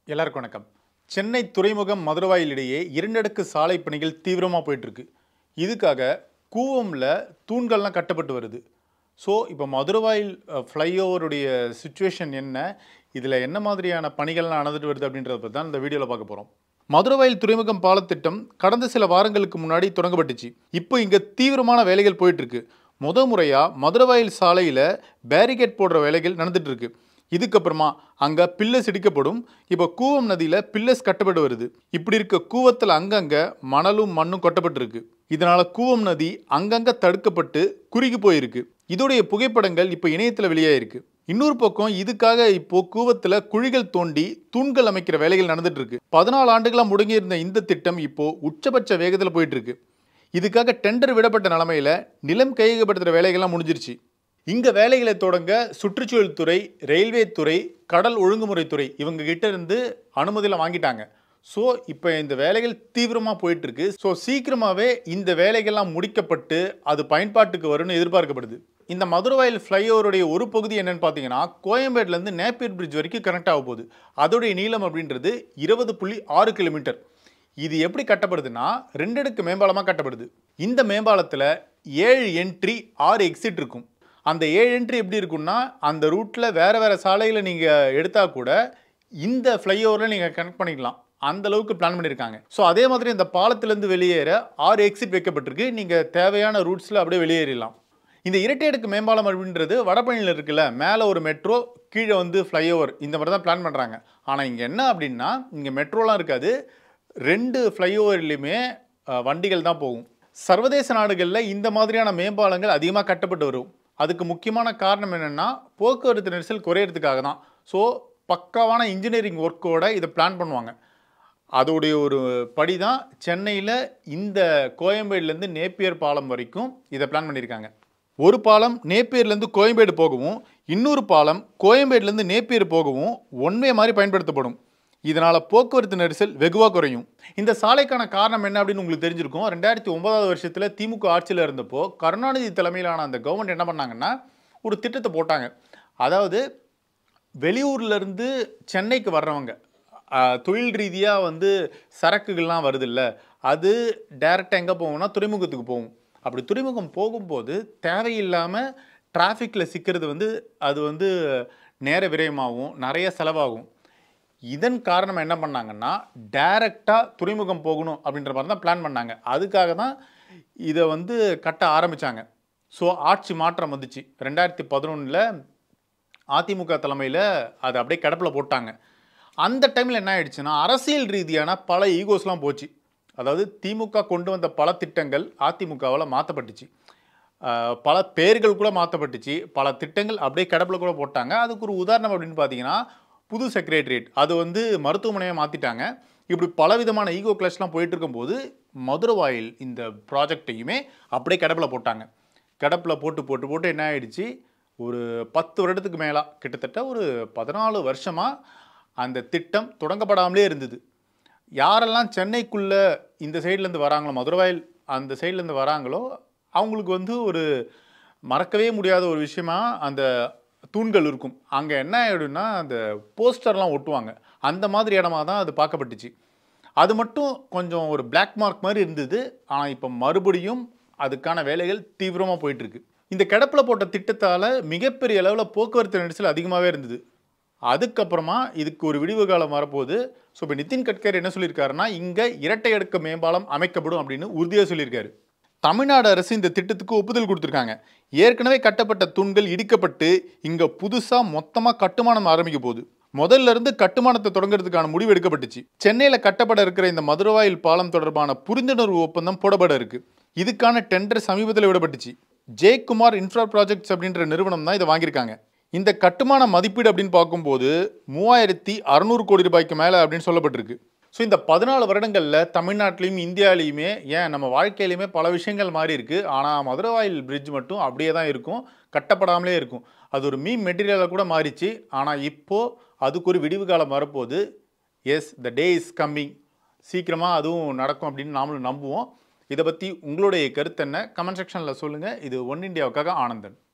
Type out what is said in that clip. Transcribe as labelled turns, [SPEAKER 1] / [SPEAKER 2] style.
[SPEAKER 1] எல்லாருக்கும் வணக்கம் சென்னை துறைமுகம் மதுரவாயில் இடையே இரண்டடுக்கு சாலை பணிகள் தீவிரமாக போயிட்டுருக்கு இதுக்காக கூவம்ல தூண்கள்லாம் கட்டப்பட்டு வருது ஸோ இப்போ மதுரவாயில் ஃப்ளைஓவருடைய சுச்சுவேஷன் என்ன இதில் என்ன மாதிரியான பணிகள்லாம் நடந்துட்டு வருது அப்படின்றத பற்றி தான் இந்த வீடியோவில் பார்க்க போகிறோம் மதுரவாயில் துறைமுகம் பாலத்திட்டம் கடந்த சில வாரங்களுக்கு முன்னாடி தொடங்கப்பட்டுச்சு இப்போ இங்கே தீவிரமான வேலைகள் போயிட்டுருக்கு முத முறையாக மதுரவாயில் சாலையில் பேரிகேட் போடுற வேலைகள் நடந்துட்டு இருக்கு இதுக்கப்புறமா அங்கே பில்லஸ் இடிக்கப்படும் இப்போ கூவம் நதியில் பில்லஸ் கட்டப்பட்டு வருது இப்படி இருக்க கூவத்தில் அங்கங்கே மணலும் மண்ணும் கொட்டப்பட்டிருக்கு இதனால கூவம் நதி அங்கங்கே தடுக்கப்பட்டு குறுகி போயிருக்கு இதோடைய புகைப்படங்கள் இப்போ இணையத்தில் வெளியாயிருக்கு இன்னொரு பக்கம் இதுக்காக இப்போ கூவத்தில் குழிகள் தோண்டி தூண்கள் அமைக்கிற வேலைகள் நடந்துட்டு இருக்கு பதினாலு ஆண்டுகளாக முடங்கியிருந்த இந்த திட்டம் இப்போ உச்சபட்ச வேகத்தில் போயிட்டு இருக்கு இதுக்காக டெண்டர் விடப்பட்ட நிலமையில நிலம் கையகப்படுத்துகிற வேலைகள்லாம் முடிஞ்சிருச்சு இங்கே வேலைகளை தொடங்க சுற்றுச்சூழல் துறை ரயில்வே துறை கடல் ஒழுங்குமுறைத்துறை இவங்க கிட்ட இருந்து அனுமதியெல்லாம் வாங்கிட்டாங்க ஸோ இப்போ இந்த வேலைகள் தீவிரமாக போயிட்டு இருக்கு ஸோ சீக்கிரமாகவே இந்த வேலைகள்லாம் முடிக்கப்பட்டு அது பயன்பாட்டுக்கு வரும்னு எதிர்பார்க்கப்படுது இந்த மதுரவாயில் ஃப்ளைஓவருடைய ஒரு பகுதி என்னன்னு பார்த்தீங்கன்னா கோயம்பேடுலேருந்து நேப்பியர் பிரிட்ஜ் வரைக்கும் கனெக்ட் ஆக போகுது அதோடைய நீளம் அப்படின்றது இருபது புள்ளி ஆறு கிலோமீட்டர் இது எப்படி கட்டப்படுதுன்னா ரெண்டடுக்கு மேம்பாலமாக கட்டப்படுது இந்த மேம்பாலத்தில் ஏழு என்ட்ரி ஆறு எக்ஸிட் இருக்கும் அந்த ஏழு என்ட்ரி எப்படி இருக்கும்னா அந்த ரூட்டில் வேறு வேறு சாலையில் நீங்கள் எடுத்தால் கூட இந்த ஃப்ளைஓவரில் நீங்கள் கனெக்ட் பண்ணிக்கலாம் அந்த அளவுக்கு பிளான் பண்ணியிருக்காங்க ஸோ அதே மாதிரி இந்த பாலத்திலேருந்து வெளியேற ஆறு எக்ஸிட் வைக்கப்பட்டிருக்கு நீங்கள் தேவையான ரூட்ஸில் அப்படியே வெளியேறலாம் இந்த இரட்டை அடுக்கு மேம்பாலம் அப்படின்றது வடபழனியில் இருக்குல்ல மேலே ஒரு மெட்ரோ கீழே வந்து ஃப்ளைஓவர் இந்த மாதிரி தான் பிளான் பண்ணுறாங்க ஆனால் இங்கே என்ன அப்படின்னா இங்கே மெட்ரோலாம் இருக்காது ரெண்டு ஃப்ளைஓவர்லையுமே வண்டிகள் தான் போகும் சர்வதேச நாடுகளில் இந்த மாதிரியான மேம்பாலங்கள் அதிகமாக கட்டப்பட்டு வரும் அதுக்கு முக்கியமான காரணம் என்னென்னா போக்குவரத்து நெரிசல் குறையிறதுக்காக தான் ஸோ பக்காவான இன்ஜினியரிங் ஒர்க்கோட இதை பிளான் பண்ணுவாங்க அதோடைய ஒரு படி தான் சென்னையில் இந்த கோயம்பேடுலேருந்து நேப்பியர் பாலம் வரைக்கும் இதை பிளான் பண்ணியிருக்காங்க ஒரு பாலம் நேப்பியர்லேருந்து கோயம்பேடு போகவும் இன்னொரு பாலம் கோயம்பேடுலேருந்து நேப்பியர் போகவும் ஒன்வே மாதிரி பயன்படுத்தப்படும் இதனால் போக்குவரத்து நெரிசல் வெகுவாக குறையும் இந்த சாலைக்கான காரணம் என்ன அப்படின்னு உங்களுக்கு தெரிஞ்சிருக்கும் ரெண்டாயிரத்தி ஒன்பதாவது வருஷத்தில் திமுக ஆட்சியில் இருந்தப்போ கருணாநிதி தலைமையிலான அந்த கவர்மெண்ட் என்ன பண்ணாங்கன்னா ஒரு திட்டத்தை போட்டாங்க அதாவது வெளியூர்லேருந்து சென்னைக்கு வர்றவங்க ஆஹ், தொழில் ரீதியாக வந்து சரக்குகள்லாம் வருது இல்லை அது டைரெக்டாக எங்கே போகும்னா துறைமுகத்துக்கு போகும் அப்படி துறைமுகம் போகும்போது தேவையில்லாமல் டிராஃபிக்கில் சிக்கிறது வந்து அது வந்து நேர விரயமாகும் நிறைய செலவாகும் இதன் காரணம் என்ன பண்ணாங்கன்னா டைரெக்டாக துறைமுகம் போகணும் அப்படின்ற மாதிரி தான் பிளான் பண்ணாங்க அதுக்காக தான் இதை வந்து கட்ட ஆரம்பித்தாங்க ஸோ ஆட்சி மாற்றம் வந்துச்சு ரெண்டாயிரத்தி பதினொன்றில் அதிமுக தலைமையில் அதை அப்படியே கிடப்பில் போட்டாங்க அந்த டைமில் என்ன ஆயிடுச்சுன்னா அரசியல் ரீதியான பல ஈகோஸ்லாம் போச்சு அதாவது திமுக கொண்டு வந்த பல திட்டங்கள் அதிமுகவால் மாற்றப்பட்டுச்சு ஆஹ் பல பேர்கள் கூட மாற்றப்பட்டுச்சு பல திட்டங்கள் அப்படியே கிடப்பில் கூட போட்டாங்க அதுக்கு ஒரு உதாரணம் அப்படின்னு பார்த்தீங்கன்னா புது செக்ரட்டரியேட் அது வந்து மருத்துவமனையை மாற்றிட்டாங்க இப்படி பலவிதமான ஈகோ கிளாஷ்லாம் போயிட்டு இருக்கும்போது மதுரவாயில் இந்த ப்ராஜெக்டையுமே அப்படியே கிடப்பில் போட்டாங்க கிடப்பில் போட்டு போட்டு போட்டு என்ன ஆயிடுச்சு ஒரு பத்து வருடத்துக்கு மேலா கிட்டத்தட்ட ஒரு பதினாலு வருஷமாக அந்த திட்டம் தொடங்கப்படாமலே இருந்தது யாரெல்லாம் சென்னைக்குள்ளே இந்த சைட்லேருந்து வராங்களோ மதுரவாயில் அந்த சைட்லேருந்து வராங்களோ அவங்களுக்கு வந்து ஒரு மறக்கவே முடியாத ஒரு விஷயமா அந்த தூண்கள் இருக்கும் அங்கே என்ன ஆயிடும்னா அந்த போஸ்டர்லாம் ஒட்டுவாங்க அந்த மாதிரி இடமா தான் அது பார்க்கப்பட்டுச்சு அது மட்டும் கொஞ்சம் ஒரு பிளாக் மார்க் மாதிரி இருந்தது ஆனால் இப்போ மறுபடியும் அதுக்கான வேலைகள் தீவிரமாக போயிட்டுருக்கு இந்த கிடப்பில் போட்ட திட்டத்தால் மிகப்பெரிய அளவில் போக்குவரத்து நெரிசல் அதிகமாகவே இருந்தது அதுக்கப்புறமா இதுக்கு ஒரு விடிவு காலம் வரப்போகுது ஸோ இப்போ நிதின் கட்கரி என்ன சொல்லியிருக்காருன்னா இங்கே இரட்டை அடுக்கு மேம்பாலம் அமைக்கப்படும் அப்படின்னு உறுதியாக சொல்லியிருக்காரு தமிழ்நாடு அரசு இந்த திட்டத்துக்கு ஒப்புதல் கொடுத்துருக்காங்க ஏற்கனவே கட்டப்பட்ட தூண்கள் இடிக்கப்பட்டு இங்கே புதுசாக மொத்தமாக கட்டுமானம் ஆரம்பிக்க போகுது முதல்ல இருந்து கட்டுமானத்தை தொடங்குறதுக்கான முடிவு எடுக்கப்பட்டுச்சு சென்னையில் கட்டப்பட இருக்கிற இந்த மதுரவாயில் பாலம் தொடர்பான புரிந்துணர்வு ஒப்பந்தம் போடப்பட இருக்கு இதுக்கான டெண்டர் சமீபத்தில் விடப்பட்டுச்சு ஜெயக்குமார் இன்ஃப்ரா ப்ராஜெக்ட்ஸ் அப்படின்ற நிறுவனம் தான் இதை வாங்கியிருக்காங்க இந்த கட்டுமான மதிப்பீடு அப்படின்னு பார்க்கும்போது மூவாயிரத்தி அறநூறு கோடி ரூபாய்க்கு மேலே அப்படின்னு சொல்லப்பட்டிருக்கு ஸோ இந்த பதினாலு வருடங்களில் தமிழ்நாட்டிலையும் இந்தியாவிலையுமே ஏன் நம்ம வாழ்க்கையிலையுமே பல விஷயங்கள் மாறி இருக்குது ஆனால் மதுரவாயில் பிரிட்ஜ் மட்டும் அப்படியே தான் இருக்கும் கட்டப்படாமலே இருக்கும் அது ஒரு மீ மெட்டீரியலாக கூட மாறிச்சு ஆனால் இப்போது அதுக்கு ஒரு விடிவு காலம் வரப்போகுது yes the day is coming சீக்கிரமாக அதுவும் நடக்கும் அப்படின்னு நாமளும் நம்புவோம் இதை பற்றி உங்களுடைய கருத்து என்ன கமெண்ட் செக்ஷனில் சொல்லுங்கள் இது ஒன் இந்தியாவுக்காக ஆனந்தன்